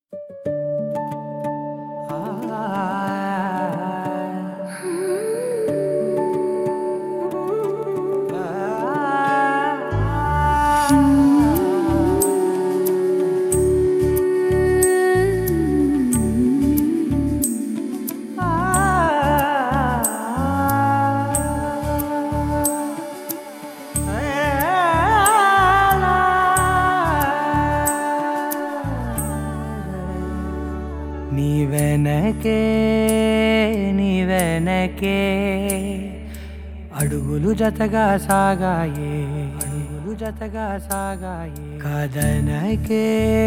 నీ వెనకే నీ వెనకే అడుగులు జతగా సాగాయే అడుగులు జతగా సాగాయే కదనకే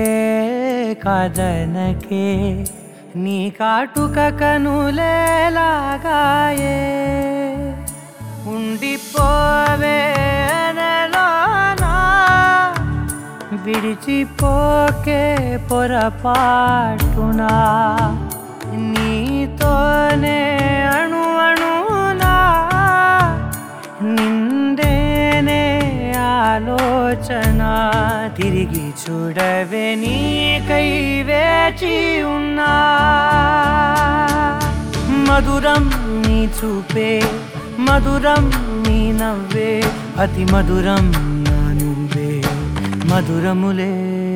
కదనకే నీ కాటుక కనులేలాగాయే ఉండిపోవే నెలోనా విడిచిపోకే పొరపాటునా నీతోనే అణు అణునా నిండేనే ఆలోచన తిరిగి చూడవే నీకై వేచి ఉన్నా మధురం నీ చూపే మధురం నీ నవ్వే అతి మధురం నా నువ్వే మధురములే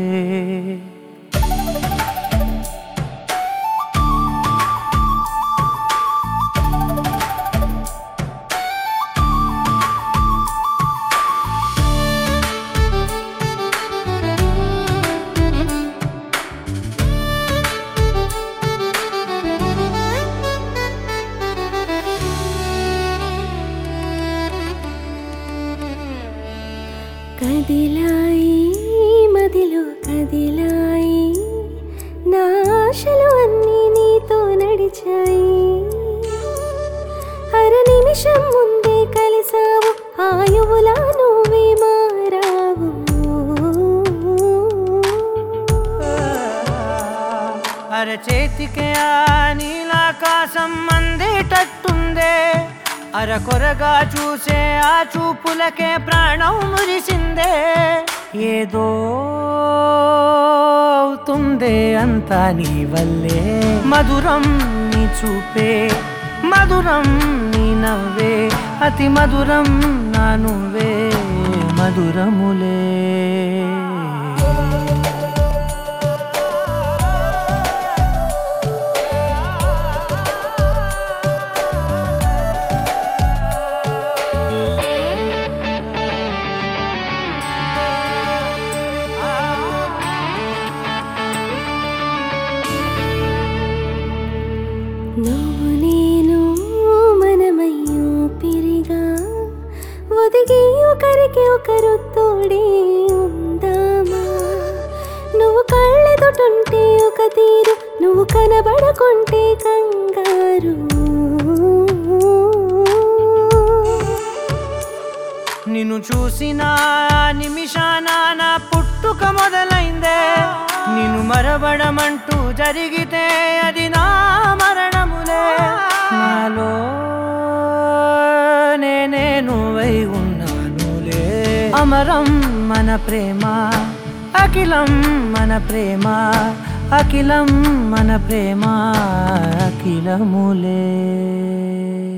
కదిలాయి మదిలో కదిలాయి నా ఆశలు అన్నీ నీతో నడిచాయి అర నిమిషం ముందే కలిసావు ఆయువులా నువ్వే మారావు అరచేతికే ఆ నీలాకాశం అందేటట్టుందే అరకొరగా చూసే ఆ చూపులకే ప్రాణం మురిసిందే ఏదో అవుతుందే అంతా నీ వల్లే మధురం నీ చూపే మధురం నీ నవ్వే అతి మధురం నా నువ్వే మధురములే నువ్వు నేను మనమయ్యో పిరిగా ఒదిగి ఒకరికి ఒకరు తోడే ఉందామా నువ్వు కళ్ళెదుటుంటే ఒక తీరు నువ్వు కనబడకుంటే కంగారు నిన్ను చూసిన నిమిషాన నా పుట్టుక మొదలైందే నిన్ను మరవడమంటూ జరిగితే అది నా మరణములే నాలో నేనే నువ్వై ఉన్నానులే అమరం మన ప్రేమ అఖిలం మన ప్రేమ అఖిలం మన ప్రేమ అఖిలములే